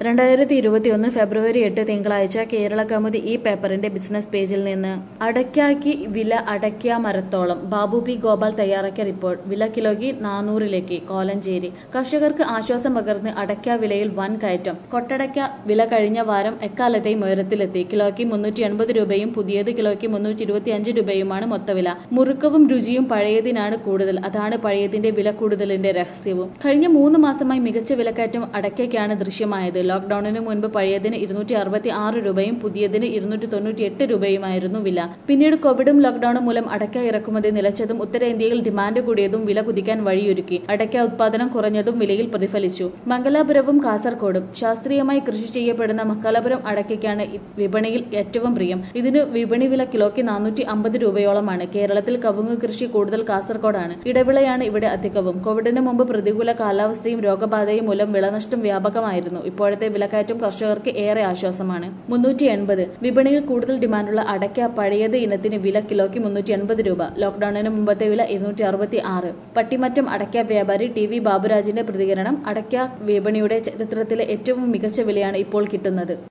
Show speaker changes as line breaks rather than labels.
രണ്ടായിരത്തി ഇരുപത്തിയൊന്ന് ഫെബ്രുവരി എട്ട് തിങ്കളാഴ്ച കേരള കൗമുദി ഈ പേപ്പറിന്റെ ബിസിനസ് പേജിൽ നിന്ന് അടയ്ക്കാക്കി വില അടയ്ക്ക മരത്തോളം ബാബു പി ഗോപാൽ തയ്യാറാക്കിയ റിപ്പോർട്ട് വില കിലോയ്ക്ക് നാനൂറിലേക്ക് കോലഞ്ചേരി കർഷകർക്ക് ആശ്വാസം പകർന്ന് അടയ്ക്ക വിലയിൽ വൻ കയറ്റം കൊട്ടടയ്ക്ക വില കഴിഞ്ഞ വാരം എക്കാലത്തെയും ഉയരത്തിലെത്തി കിലോയ്ക്ക് മുന്നൂറ്റി എൺപത് രൂപയും പുതിയത് കിലോയ്ക്ക് മുന്നൂറ്റി ഇരുപത്തി അഞ്ച് രൂപയുമാണ് മൊത്തവില മുറുക്കവും രുചിയും പഴയതിനാണ് കൂടുതൽ അതാണ് പഴയതിന്റെ വില കൂടുതലിന്റെ രഹസ്യവും കഴിഞ്ഞ മൂന്ന് മാസമായി മികച്ച വിലക്കയറ്റം അടയ്ക്കയ്ക്കാണ് ദൃശ്യമായത് ലോക്ഡൌണിന് മുൻപ് പഴയതിന് ഇരുന്നൂറ്റി അറുപത്തി ആറ് രൂപയും പുതിയതിന് ഇരുന്നൂറ്റി തൊണ്ണൂറ്റി എട്ട് രൂപയുമായിരുന്നു വില പിന്നീട് കോവിഡും ലോക്ഡൌണും മൂലം അടയ്ക്ക ഇറക്കുമതി നിലച്ചതും ഉത്തരേന്ത്യയിൽ ഡിമാൻഡ് കൂടിയതും വില കുതിക്കാൻ വഴിയൊരുക്കി അടയ്ക്ക ഉത്പാദനം കുറഞ്ഞതും വിലയിൽ പ്രതിഫലിച്ചു മംഗലാപുരവും കാസർകോടും ശാസ്ത്രീയമായി കൃഷി ചെയ്യപ്പെടുന്ന മംഗലാപുരം അടയ്ക്കയ്ക്കാണ് ഇ- വിപണിയിൽ ഏറ്റവും പ്രിയം ഇതിന് വിപണി വില കിലോയ്ക്ക് നാനൂറ്റി അമ്പത് രൂപയോളമാണ് കേരളത്തിൽ കവുങ്ങ് കൃഷി കൂടുതൽ കാസർകോടാണ് ഇടവിളയാണ് ഇവിടെ അധികവും കോവിഡിന് മുമ്പ് പ്രതികൂല കാലാവസ്ഥയും രോഗബാധയും മൂലം വിളനഷ്ടം വ്യാപകമായിരുന്നു ഇപ്പോഴത്തെ വിലക്കയറ്റം കർഷകർക്ക് ഏറെ ആശ്വാസമാണ് മുന്നൂറ്റി എൺപത് വിപണിയിൽ കൂടുതൽ ഡിമാൻഡുള്ള അടയ്ക്ക പഴയത് ഇനത്തിന് വില കിലോയ്ക്ക് മുന്നൂറ്റി എൺപത് രൂപ ലോക്ഡൌണിന് മുമ്പത്തെ വില ഇരുന്നൂറ്റി അറുപത്തി ആറ് പട്ടിമറ്റം അടയ്ക്ക വ്യാപാരി ടി വി ബാബുരാജിന്റെ പ്രതികരണം അടയ്ക്ക വിപണിയുടെ ചരിത്രത്തിലെ ഏറ്റവും മികച്ച വിലയാണ് ഇപ്പോൾ കിട്ടുന്നത്